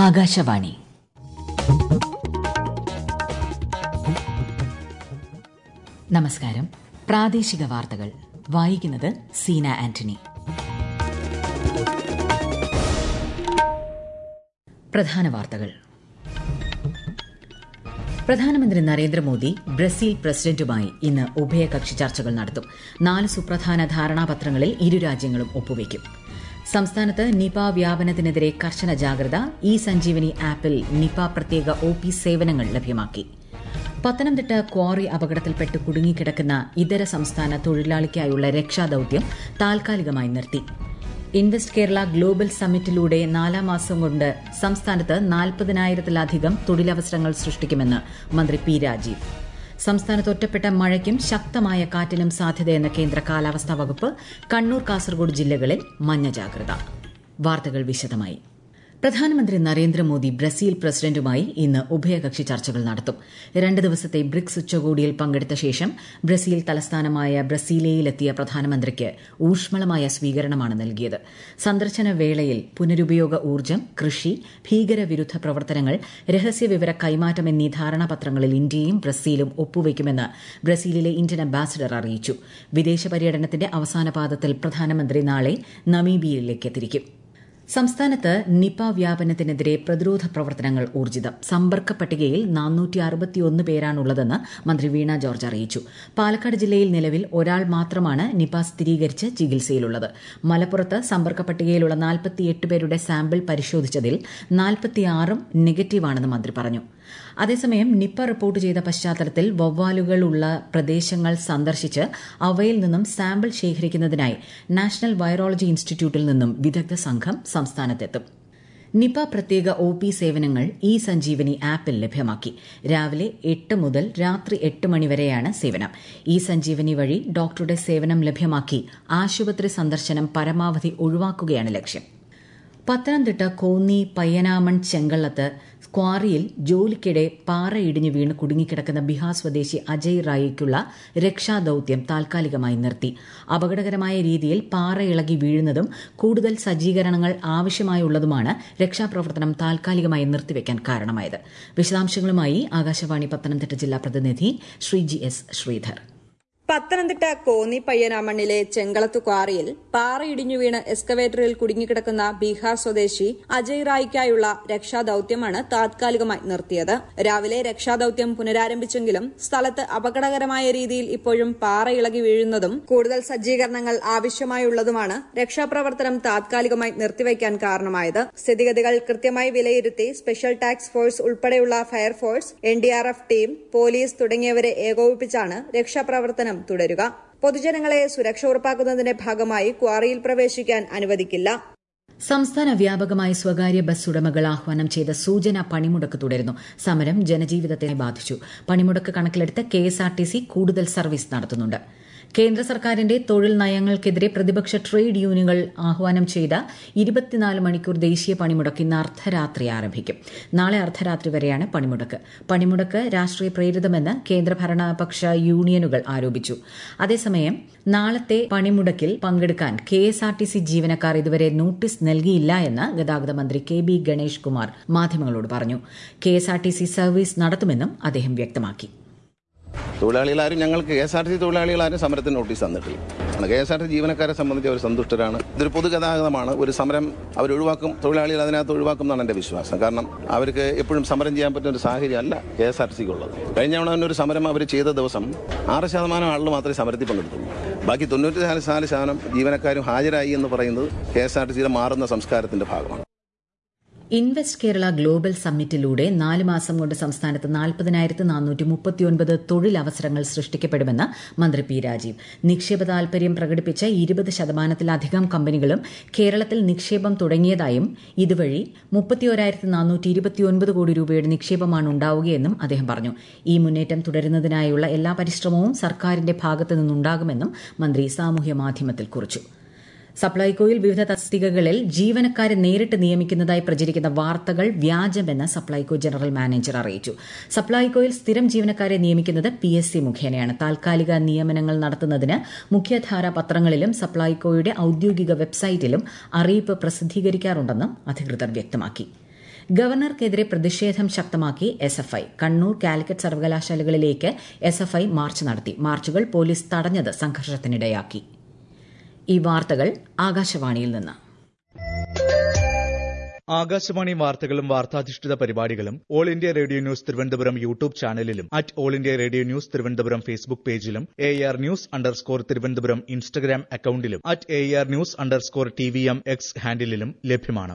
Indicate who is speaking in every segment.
Speaker 1: ആകാശവാണി നമസ്കാരം പ്രാദേശിക വാർത്തകൾ വായിക്കുന്നത് സീന ആന്റണി പ്രധാന വാർത്തകൾ പ്രധാനമന്ത്രി നരേന്ദ്രമോദി ബ്രസീൽ പ്രസിഡന്റുമായി ഇന്ന് ഉഭയകക്ഷി ചർച്ചകൾ നടത്തും നാല് സുപ്രധാന ധാരണാപത്രങ്ങളിൽ ഇരു രാജ്യങ്ങളും ഒപ്പുവയ്ക്കും സംസ്ഥാനത്ത് നിപ വ്യാപനത്തിനെതിരെ കർശന ജാഗ്രത ഇ സഞ്ജീവനി ആപ്പിൽ നിപ പ്രത്യേക ഒ പി സേവനങ്ങൾ ലഭ്യമാക്കി പത്തനംതിട്ട ക്വാറി അപകടത്തിൽപ്പെട്ട് കുടുങ്ങിക്കിടക്കുന്ന ഇതര സംസ്ഥാന തൊഴിലാളിക്കായുള്ള രക്ഷാദൌത്യം താൽക്കാലികമായി നിർത്തി ഇൻവെസ്റ്റ് കേരള ഗ്ലോബൽ സമ്മിറ്റിലൂടെ നാലാം മാസം കൊണ്ട് സംസ്ഥാനത്ത് നാൽപ്പതിനായിരത്തിലധികം തൊഴിലവസരങ്ങൾ സൃഷ്ടിക്കുമെന്ന് മന്ത്രി പി രാജീവ് സംസ്ഥാനത്ത് ഒറ്റപ്പെട്ട മഴയ്ക്കും ശക്തമായ കാറ്റിനും സാധ്യതയെന്ന കേന്ദ്ര കാലാവസ്ഥാ വകുപ്പ് കണ്ണൂർ കാസർഗോഡ് ജില്ലകളിൽ മഞ്ഞ ജാഗ്രത വാർത്തകൾ വിശദമായി പ്രധാനമന്ത്രി നരേന്ദ്രമോദി ബ്രസീൽ പ്രസിഡന്റുമായി ഇന്ന് ഉഭയകക്ഷി ചർച്ചകൾ നടത്തും രണ്ട് ദിവസത്തെ ബ്രിക്സ് ഉച്ചകോടിയിൽ പങ്കെടുത്ത ശേഷം ബ്രസീൽ തലസ്ഥാനമായ ബ്രസീലിയയിലെത്തിയ പ്രധാനമന്ത്രിക്ക് ഊഷ്മളമായ സ്വീകരണമാണ് നൽകിയത് സന്ദർശന വേളയിൽ പുനരുപയോഗ ഊർജ്ജം കൃഷി ഭീകരവിരുദ്ധ പ്രവർത്തനങ്ങൾ രഹസ്യവിവര കൈമാറ്റം എന്നീ ധാരണാപത്രങ്ങളിൽ ഇന്ത്യയും ബ്രസീലും ഒപ്പുവയ്ക്കുമെന്ന് ബ്രസീലിലെ ഇന്ത്യൻ അംബാസിഡർ അറിയിച്ചു വിദേശ പര്യടനത്തിന്റെ അവസാന പാദത്തിൽ പ്രധാനമന്ത്രി നാളെ നമീബിയയിലേക്ക് തിരിക്കും സംസ്ഥാനത്ത് നിപ വ്യാപനത്തിനെതിരെ പ്രതിരോധ പ്രവർത്തനങ്ങൾ ഊർജിതം സമ്പർക്ക പട്ടികയിൽ നാനൂറ്റി അറുപത്തിയൊന്ന് പേരാണുള്ളതെന്ന് മന്ത്രി വീണ ജോർജ് അറിയിച്ചു പാലക്കാട് ജില്ലയിൽ നിലവിൽ ഒരാൾ മാത്രമാണ് നിപ സ്ഥിരീകരിച്ച് ചികിത്സയിലുള്ളത് മലപ്പുറത്ത് സമ്പർക്ക പട്ടികയിലുള്ള നാൽപ്പത്തിയെട്ട് പേരുടെ സാമ്പിൾ പരിശോധിച്ചതിൽ നാൽപ്പത്തിയാറും നെഗറ്റീവാണെന്ന് മന്ത്രി പറഞ്ഞു അതേസമയം നിപ്പ റിപ്പോർട്ട് ചെയ്ത പശ്ചാത്തലത്തിൽ വവ്വാലുകളുള്ള പ്രദേശങ്ങൾ സന്ദർശിച്ച് അവയിൽ നിന്നും സാമ്പിൾ ശേഖരിക്കുന്നതിനായി നാഷണൽ വൈറോളജി ഇൻസ്റ്റിറ്റ്യൂട്ടിൽ നിന്നും വിദഗ്ധ സംഘം സംസ്ഥാനത്തെത്തും നിപ പ്രത്യേക ഒ പി സേവനങ്ങൾ ഇ സഞ്ജീവനി ആപ്പിൽ ലഭ്യമാക്കി രാവിലെ എട്ട് മുതൽ രാത്രി എട്ട് മണിവരെയാണ് സേവനം ഇ സഞ്ജീവനി വഴി ഡോക്ടറുടെ സേവനം ലഭ്യമാക്കി ആശുപത്രി സന്ദർശനം പരമാവധി ഒഴിവാക്കുകയാണ് ലക്ഷ്യം പത്തനംതിട്ട കോന്നി പയ്യനാമൺ ചെങ്കള്ളത്ത് ക്വാറിയിൽ ജോലിക്കിടെ പാറ ഇടിഞ്ഞു വീണ് കുടുങ്ങിക്കിടക്കുന്ന ബീഹാർ സ്വദേശി അജയ് റായിക്കുള്ള രക്ഷാദൌത്യം താൽക്കാലികമായി നിർത്തി അപകടകരമായ രീതിയിൽ പാറ ഇളകി വീഴുന്നതും കൂടുതൽ സജ്ജീകരണങ്ങൾ ആവശ്യമായുള്ളതുമാണ് രക്ഷാപ്രവർത്തനം താൽക്കാലികമായി നിർത്തിവെക്കാൻ കാരണമായത് വിശദാംശങ്ങളുമായി ആകാശവാണി പത്തനംതിട്ട ജില്ലാ പ്രതിനിധി ശ്രീജി എസ് ശ്രീധർ
Speaker 2: പത്തനംതിട്ട കോന്നി പയ്യനാമണ്ണിലെ ചെങ്കളത്തു ക്വാറിയിൽ പാറ ഇടിഞ്ഞു വീണ് എക്സ്കവേറ്ററിൽ കുടുങ്ങിക്കിടക്കുന്ന ബീഹാർ സ്വദേശി അജയ് റായിക്കായുള്ള രക്ഷാദൌത്യമാണ് താത്കാലികമായി നിർത്തിയത് രാവിലെ രക്ഷാദൌത്യം പുനരാരംഭിച്ചെങ്കിലും സ്ഥലത്ത് അപകടകരമായ രീതിയിൽ ഇപ്പോഴും പാറ ഇളകി വീഴുന്നതും കൂടുതൽ സജ്ജീകരണങ്ങൾ ആവശ്യമായുള്ളതുമാണ് രക്ഷാപ്രവർത്തനം താത്കാലികമായി നിർത്തിവയ്ക്കാൻ കാരണമായത് സ്ഥിതിഗതികൾ കൃത്യമായി വിലയിരുത്തി സ്പെഷ്യൽ ടാസ്ക് ഫോഴ്സ് ഉൾപ്പെടെയുള്ള ഫയർഫോഴ്സ് എൻഡിആർഎഫ് ടീം പോലീസ് തുടങ്ങിയവരെ ഏകോപിപ്പിച്ചാണ് രക്ഷാപ്രവർത്തനം തുടരുക പൊതുജനങ്ങളെ സുരക്ഷ ഉറപ്പാക്കുന്നതിന്റെ ഭാഗമായി ക്വാറിയിൽ പ്രവേശിക്കാൻ അനുവദിക്കില്ല
Speaker 1: സംസ്ഥാന വ്യാപകമായി സ്വകാര്യ ബസ് ഉടമകൾ ആഹ്വാനം ചെയ്ത സൂചന പണിമുടക്ക് തുടരുന്നു സമരം ജനജീവിതത്തെ ബാധിച്ചു പണിമുടക്ക് കണക്കിലെടുത്ത് കെഎസ്ആർടിസി കൂടുതൽ സർവീസ് നടത്തുന്നുണ്ട് കേന്ദ്ര സർക്കാരിന്റെ തൊഴിൽ നയങ്ങൾക്കെതിരെ പ്രതിപക്ഷ ട്രേഡ് യൂണിയനുകൾ ആഹ്വാനം ചെയ്ത ഇരുപത്തിനാല് മണിക്കൂർ ദേശീയ പണിമുടക്ക് ഇന്ന് അർദ്ധരാത്രി ആരംഭിക്കും നാളെ അർദ്ധരാത്രി വരെയാണ് പണിമുടക്ക് പണിമുടക്ക് രാഷ്ട്രീയ പ്രേരിതമെന്ന് കേന്ദ്ര ഭരണപക്ഷ യൂണിയനുകൾ ആരോപിച്ചു അതേസമയം നാളത്തെ പണിമുടക്കിൽ പങ്കെടുക്കാൻ K S R T C ജീവനക്കാർ ഇതുവരെ നോട്ടീസ് നൽകിയില്ല എന്ന് ഗതാഗത മന്ത്രി കെ ബി ഗണേഷ് കുമാർ മാധ്യമങ്ങളോട് പറഞ്ഞു K S R T C service നടത്തുമെന്നും അദ്ദേഹം വ്യക്തമാക്കി
Speaker 3: തൊഴിലാളികളാരും ഞങ്ങൾക്ക് K S R T C തൊഴിലാളികളാരും സമരത്തിന് നോട്ടീസ് തന്നിട്ടില്ല കെ എസ് ആർ ടി ജീവനക്കാരെ സംബന്ധിച്ച് അവർ സന്തുഷ്ടരാണ് ഇതൊരു പൊതുഗതാഗതമാണ് ഒരു സമരം അവർ ഒഴിവാക്കും തൊഴിലാളികൾ അതിനകത്ത് ഒഴിവാക്കും എന്നാണ് എൻ്റെ വിശ്വാസം കാരണം അവർക്ക് എപ്പോഴും സമരം ചെയ്യാൻ പറ്റുന്ന ഒരു സാഹചര്യമല്ല കെ എസ് ആർ ടി സിക്ക് ഉള്ളത് കഴിഞ്ഞ തവണ തന്നെ ഒരു സമരം അവർ ചെയ്ത ദിവസം ആറ് ശതമാനം ആളുകൾ മാത്രമേ സമരത്തിൽ പങ്കെടുത്തുള്ളൂ ബാക്കി തൊണ്ണൂറ്റി നാല് നാല് ശതമാനം ജീവനക്കാരും ഹാജരായി എന്ന് പറയുന്നത് കെ എസ് ആർ ടി സിയുടെ മാറുന്ന സംസ്കാരത്തിന്റെ ഭാഗമാണ്
Speaker 1: ഇൻവെസ്റ്റ് കേരള ഗ്ലോബൽ സമ്മിറ്റിലൂടെ നാല് മാസം കൊണ്ട് സംസ്ഥാനത്ത് നാൽപ്പതിനായിരത്തി നാനൂറ്റി മുപ്പത്തിയൊൻപത് തൊഴിലവസരങ്ങൾ സൃഷ്ടിക്കപ്പെടുമെന്ന് മന്ത്രി പി രാജീവ് നിക്ഷേപ താൽപര്യം പ്രകടിപ്പിച്ച ഇരുപത് ശതമാനത്തിലധികം കമ്പനികളും കേരളത്തിൽ നിക്ഷേപം തുടങ്ങിയതായും ഇതുവഴി മുപ്പത്തിയോരായിരത്തി നാനൂറ്റി ഇരുപത്തിയൊൻപത് കോടി രൂപയുടെ നിക്ഷേപമാണ് ഉണ്ടാവുകയെന്നും അദ്ദേഹം പറഞ്ഞു ഈ മുന്നേറ്റം തുടരുന്നതിനായുള്ള എല്ലാ പരിശ്രമവും സർക്കാരിന്റെ ഭാഗത്തു നിന്നുണ്ടാകുമെന്നും മന്ത്രി സാമൂഹ്യ മാധ്യമത്തിൽ കുറിച്ചു സപ്ലൈകോയിൽ വിവിധ തസ്തികകളിൽ ജീവനക്കാരെ നേരിട്ട് നിയമിക്കുന്നതായി പ്രചരിക്കുന്ന വാർത്തകൾ വ്യാജമെന്ന് സപ്ലൈകോ ജനറൽ മാനേജർ അറിയിച്ചു സപ്ലൈകോയിൽ സ്ഥിരം ജീവനക്കാരെ നിയമിക്കുന്നത് പി എസ് സി മുഖേനയാണ് താൽക്കാലിക നിയമനങ്ങൾ നടത്തുന്നതിന് മുഖ്യധാര പത്രങ്ങളിലും സപ്ലൈകോയുടെ ഔദ്യോഗിക വെബ്സൈറ്റിലും അറിയിപ്പ് പ്രസിദ്ധീകരിക്കാറുണ്ടെന്നും അധികൃതർ വ്യക്തമാക്കി ഗവർണർക്കെതിരെ പ്രതിഷേധം ശക്തമാക്കി S F I Kannur Calicut സർവകലാശാലകളിലേക്ക് എസ് എഫ് ഐ മാർച്ച് നടത്തി മാർച്ചുകൾ പോലീസ് തടഞ്ഞത് സംഘർഷത്തിനിടയാക്കി ഈ വാർത്തകൾ ആകാശവാണിയിൽ നിന്ന്
Speaker 4: ആകാശവാണി വാർത്തകളും വാർത്താധിഷ്ഠിത പരിപാടികളും all India radio news Thiruvananthapuram YouTube ചാനലിലും at all India radio news Thiruvananthapuram Facebook പേജിലും A R news underscore Thiruvananthapuram Instagram അക്കൌണ്ടിലും at A R news underscore T V M X ഹാൻഡിലും ലഭ്യമാണ്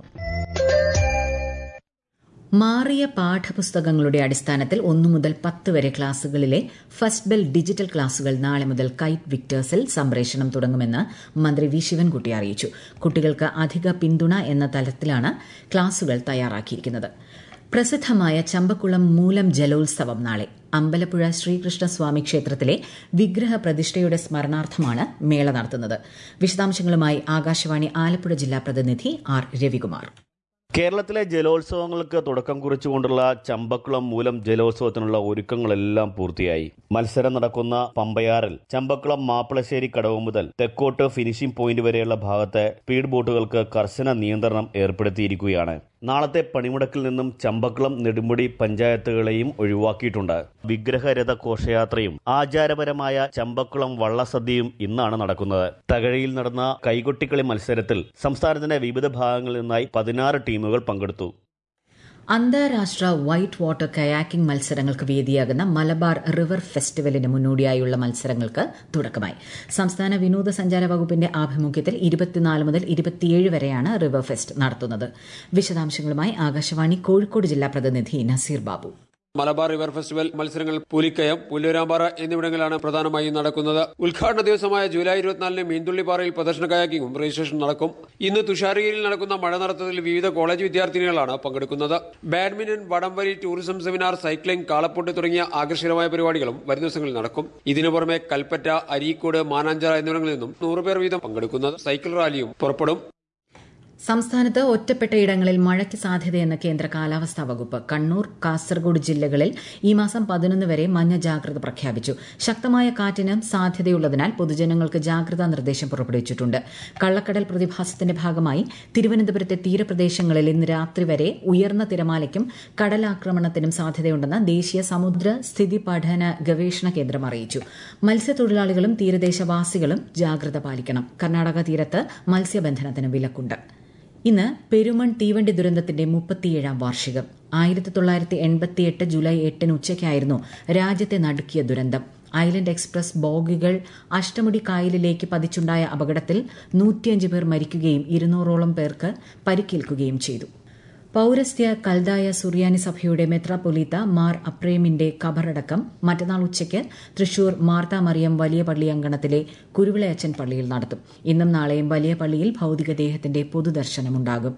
Speaker 1: മാറിയ പാഠപുസ്തകങ്ങളുടെ അടിസ്ഥാനത്തിൽ ഒന്നു മുതൽ പത്ത് വരെ ക്ലാസുകളിലെ ഫസ്റ്റ് ബെൽ ഡിജിറ്റൽ ക്ലാസുകൾ നാളെ മുതൽ കൈറ്റ് വിക്ടേഴ്സിൽ സംപ്രേഷണം തുടങ്ങുമെന്ന് മന്ത്രി വി ശിവൻകുട്ടി അറിയിച്ചു കുട്ടികൾക്ക് അധിക പിന്തുണ എന്ന തലത്തിലാണ് ക്ലാസുകൾ തയ്യാറാക്കിയിരിക്കുന്നത് പ്രസിദ്ധമായ ചമ്പക്കുളം മൂലം ജലോത്സവം നാളെ അമ്പലപ്പുഴ ശ്രീകൃഷ്ണസ്വാമി ക്ഷേത്രത്തിലെ വിഗ്രഹ പ്രതിഷ്ഠയുടെ സ്മരണാർത്ഥമാണ് മേള നടത്തുന്നത് വിശദാംശങ്ങളുമായി ആകാശവാണി ആലപ്പുഴ ജില്ലാ പ്രതിനിധി ആർ രവികുമാർ
Speaker 5: കേരളത്തിലെ ജലോത്സവങ്ങൾക്ക് തുടക്കം കുറിച്ചുകൊണ്ടുള്ള ചമ്പക്കുളം മൂലം ജലോത്സവത്തിനുള്ള ഒരുക്കങ്ങളെല്ലാം പൂർത്തിയായി മത്സരം നടക്കുന്ന പമ്പയാറിൽ ചമ്പക്കുളം മാപ്പിളശ്ശേരി കടവ് മുതൽ തെക്കോട്ട് ഫിനിഷിംഗ് പോയിന്റ് വരെയുള്ള ഭാഗത്തെ സ്പീഡ് ബോട്ടുകൾക്ക് കർശന നിയന്ത്രണം ഏർപ്പെടുത്തിയിരിക്കുകയാണ് നാളത്തെ പണിമുടക്കിൽ നിന്നും ചമ്പക്കുളം നെടുമുടി പഞ്ചായത്തുകളെയും ഒഴിവാക്കിയിട്ടുണ്ട് വിഗ്രഹരഥ ഘോഷയാത്രയും ആചാരപരമായ ചമ്പക്കുളം വള്ളസദ്യയും ഇന്നാണ് നടക്കുന്നത് തകഴിയിൽ നടന്ന കൈകൊട്ടിക്കളി മത്സരത്തിൽ സംസ്ഥാനത്തിന്റെ വിവിധ ഭാഗങ്ങളിൽ നിന്നായി പതിനാറ് ടീമുകൾ പങ്കെടുത്തു
Speaker 1: അന്താരാഷ്ട്ര വൈറ്റ് വാട്ടർ കയാക്കിംഗ് മത്സരങ്ങൾക്ക് വേദിയാകുന്ന മലബാർ റിവർ ഫെസ്റ്റിവലിന് മുന്നോടിയായുള്ള മത്സരങ്ങൾക്ക് തുടക്കമായി സംസ്ഥാന വിനോദസഞ്ചാര വകുപ്പിന്റെ ആഭിമുഖ്യത്തിൽ ഇരുപത്തിനാല് മുതൽ ഇരുപത്തിയേഴ് വരെയാണ് റിവർ ഫെസ്റ്റ് നടത്തുന്നത് വിശദാംശങ്ങളുമായി ആകാശവാണി കോഴിക്കോട് ജില്ലാ പ്രതിനിധി നസീർ ബാബു
Speaker 6: മലബാർ റിവർ ഫെസ്റ്റിവൽ മത്സരങ്ങൾ പുലിക്കയം പുല്ലൂരാമ്പാറ എന്നിവിടങ്ങളിലാണ് പ്രധാനമായും നടക്കുന്നത് ഉദ്ഘാടന ദിവസമായ ജൂലൈ ഇരുപത്തിനാലിന് മീൻതുള്ളിപ്പാറയിൽ പ്രദർശന കയാക്കിങ്ങും രജിസ്ട്രേഷൻ നടക്കും ഇന്ന് തുഷാരഗിരിയിൽ നടക്കുന്ന മഴ നടത്തത്തിൽ വിവിധ കോളേജ് വിദ്യാർത്ഥിനികളാണ് പങ്കെടുക്കുന്നത് ബാഡ്മിന്റൺ വടംവലി ടൂറിസം സെമിനാർ സൈക്ലിംഗ് കാളപ്പൊട്ട് തുടങ്ങിയ ആകർഷകമായ പരിപാടികളും വരും ദിവസങ്ങളിൽ നടക്കും ഇതിനു പുറമെ കൽപ്പറ്റ അരീക്കോട് മാനാഞ്ചിറ എന്നിവിടങ്ങളിൽ നിന്നും നൂറുപേർ വീതം പങ്കെടുക്കുന്നത് സൈക്കിൾ റാലിയും പുറപ്പെടും
Speaker 1: സംസ്ഥാനത്ത് ഒറ്റപ്പെട്ട ഇടങ്ങളിൽ മഴയ്ക്ക് സാധ്യതയെന്ന് കേന്ദ്ര കാലാവസ്ഥാ വകുപ്പ് കണ്ണൂർ കാസർഗോഡ് ജില്ലകളിൽ ഈ മാസം പതിനൊന്ന് വരെ മഞ്ഞ ജാഗ്രത പ്രഖ്യാപിച്ചു ശക്തമായ കാറ്റിന് സാധ്യതയുള്ളതിനാൽ പൊതുജനങ്ങൾക്ക് ജാഗ്രതാ നിർദ്ദേശം പുറപ്പെടുവിച്ചിട്ടുണ്ട് കള്ളക്കടൽ പ്രതിഭാസത്തിന്റെ ഭാഗമായി തിരുവനന്തപുരത്തെ തീരപ്രദേശങ്ങളിൽ ഇന്ന് രാത്രി വരെ ഉയർന്ന തിരമാലയ്ക്കും കടലാക്രമണത്തിനും സാധ്യതയുണ്ടെന്ന് ദേശീയ സമുദ്ര സ്ഥിതി പഠന ഗവേഷണ കേന്ദ്രം അറിയിച്ചു മത്സ്യത്തൊഴിലാളികളും തീരദേശവാസികളും ജാഗ്രത പാലിക്കണം കർണാടക തീരത്ത് മത്സ്യബന്ധനത്തിന് വിലക്കുണ്ട് ഇന്ന് പെരുമൺ തീവണ്ടി ദുരന്തത്തിന്റെ മുപ്പത്തിയേഴാം വാർഷികം ആയിരത്തി തൊള്ളായിരത്തി എൺപത്തിയെട്ട് ജൂലൈ എട്ടിന് ഉച്ചയ്ക്കായിരുന്നു രാജ്യത്തെ നടുക്കിയ ദുരന്തം ഐലൻഡ് എക്സ്പ്രസ് ബോഗികൾ അഷ്ടമുടി കായലിലേക്ക് പതിച്ചുണ്ടായ അപകടത്തിൽ നൂറ്റിയഞ്ച് പേർ മരിക്കുകയും ഇരുന്നൂറോളം പേർക്ക് പരിക്കേൽക്കുകയും ചെയ്തു പൌരസ്ത്യ കൽദായ സുറിയാനി സഭയുടെ മെത്രാപൊലീത്ത മാർ അപ്രേമിന്റെ ഖബറടക്കം മറ്റന്നാൾ ഉച്ചയ്ക്ക് തൃശൂർ മാർത്താ മറിയം വലിയ പള്ളി അങ്കണത്തിലെ കുരുവിളയച്ചൻ പള്ളിയിൽ നടത്തും ഇന്നും നാളെയും വലിയ പള്ളിയിൽ ഭൌതികദേഹത്തിന്റെ പൊതുദർശനമുണ്ടാകും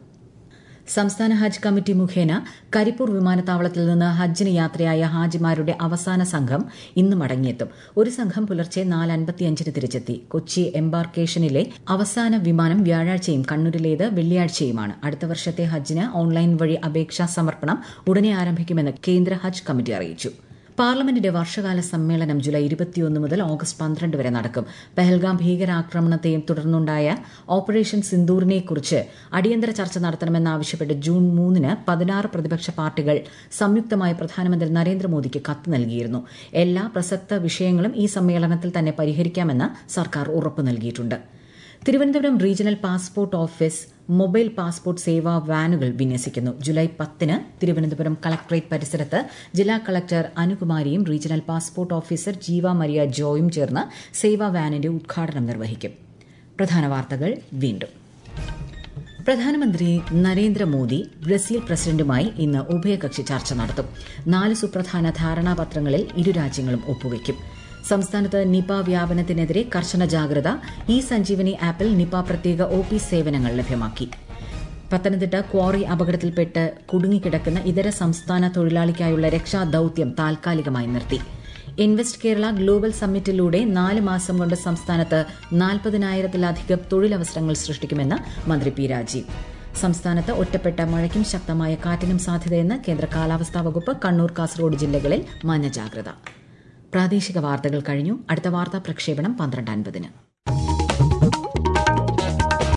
Speaker 1: സംസ്ഥാന ഹജ്ജ് കമ്മിറ്റി മുഖേന കരിപ്പൂർ വിമാനത്താവളത്തിൽ നിന്ന് ഹജ്ജിന് യാത്രയായ ഹാജിമാരുടെ അവസാന സംഘം ഇന്ന് മടങ്ങിയെത്തും ഒരു സംഘം പുലർച്ചെ നാല് അൻപത്തിയഞ്ചിന് തിരിച്ചെത്തി കൊച്ചി എംബാർക്കേഷനിലെ അവസാന വിമാനം വ്യാഴാഴ്ചയും കണ്ണൂരിലേത് വെള്ളിയാഴ്ചയുമാണ് അടുത്ത വർഷത്തെ ഹജ്ജിന് ഓൺലൈൻ വഴി അപേക്ഷാ സമർപ്പണം ഉടനെ ആരംഭിക്കുമെന്ന് കേന്ദ്ര ഹജ്ജ് കമ്മിറ്റി അറിയിച്ചു പാർലമെന്റിന്റെ വർഷകാല സമ്മേളനം ജൂലൈ ഇരുപത്തിയൊന്ന് മുതൽ ഓഗസ്റ്റ് പന്ത്രണ്ട് വരെ നടക്കും പഹൽഗാം ഭീകരാക്രമണത്തെയും തുടർന്നുണ്ടായ ഓപ്പറേഷൻ സിന്ദൂറിനെക്കുറിച്ച് അടിയന്തര ചർച്ച നടത്തണമെന്നാവശ്യപ്പെട്ട് ജൂൺ മൂന്നിന് പതിനാറ് പ്രതിപക്ഷ പാർട്ടികൾ സംയുക്തമായി പ്രധാനമന്ത്രി നരേന്ദ്രമോദിക്ക് കത്ത് നൽകിയിരുന്നു എല്ലാ പ്രസക്ത വിഷയങ്ങളും ഈ സമ്മേളനത്തിൽ തന്നെ പരിഹരിക്കാമെന്ന് സർക്കാർ ഉറപ്പു നൽകിയിട്ടുണ്ട് Thiruvananthapuram regional passport office mobile passport seva വാനുകൾ വിന്യസിക്കുന്നു ജൂലൈ പത്തിന് തിരുവനന്തപുരം കളക്ടറേറ്റ് പരിസരത്ത് ജില്ലാ കളക്ടർ അനുകുമാരിയും regional passport officer Jeeva Maria ജോയും ചേർന്ന് സേവാ വാനിന്റെ ഉദ്ഘാടനം നിർവഹിക്കും പ്രധാന വാർത്തകൾ വീണ്ടും പ്രധാനമന്ത്രി നരേന്ദ്രമോദി ബ്രസീൽ പ്രസിഡന്റുമായി ഇന്ന് ഉഭയകക്ഷി ചർച്ച നടത്തും നാല് സുപ്രധാന ധാരണാപത്രങ്ങളിൽ ഇരു രാജ്യങ്ങളും ഒപ്പുവയ്ക്കും സംസ്ഥാനത്ത് നിപ വ്യാപനത്തിനെതിരെ കർശന ജാഗ്രത ഇ സഞ്ജീവനി ആപ്പിൽ നിപ പ്രത്യേക ഒ പി സേവനങ്ങൾ ലഭ്യമാക്കി പത്തനംതിട്ട ക്വാറി അപകടത്തിൽപ്പെട്ട് കുടുങ്ങിക്കിടക്കുന്ന ഇതര സംസ്ഥാന തൊഴിലാളിക്കായുള്ള രക്ഷാദൌത്യം താൽക്കാലികമായി നിർത്തി ഇൻവെസ്റ്റ് കേരള ഗ്ലോബൽ സമ്മിറ്റിലൂടെ നാല് മാസം കൊണ്ട് സംസ്ഥാനത്ത് നാൽപ്പതിനായിരത്തിലധികം തൊഴിലവസരങ്ങൾ സൃഷ്ടിക്കുമെന്ന് മന്ത്രി പി രാജീവ് സംസ്ഥാനത്ത് ഒറ്റപ്പെട്ട മഴയ്ക്കും ശക്തമായ കാറ്റിനും സാധ്യതയെന്ന് കേന്ദ്ര കാലാവസ്ഥാ വകുപ്പ് കണ്ണൂർ കാസർഗോഡ് ജില്ലകളിൽ മഞ്ഞ ജാഗ്രത പ്രാദേശിക വാർത്തകൾ കഴിഞ്ഞു അടുത്ത വാർത്താ പ്രക്ഷേപണം പന്ത്രണ്ട് അൻപതിന്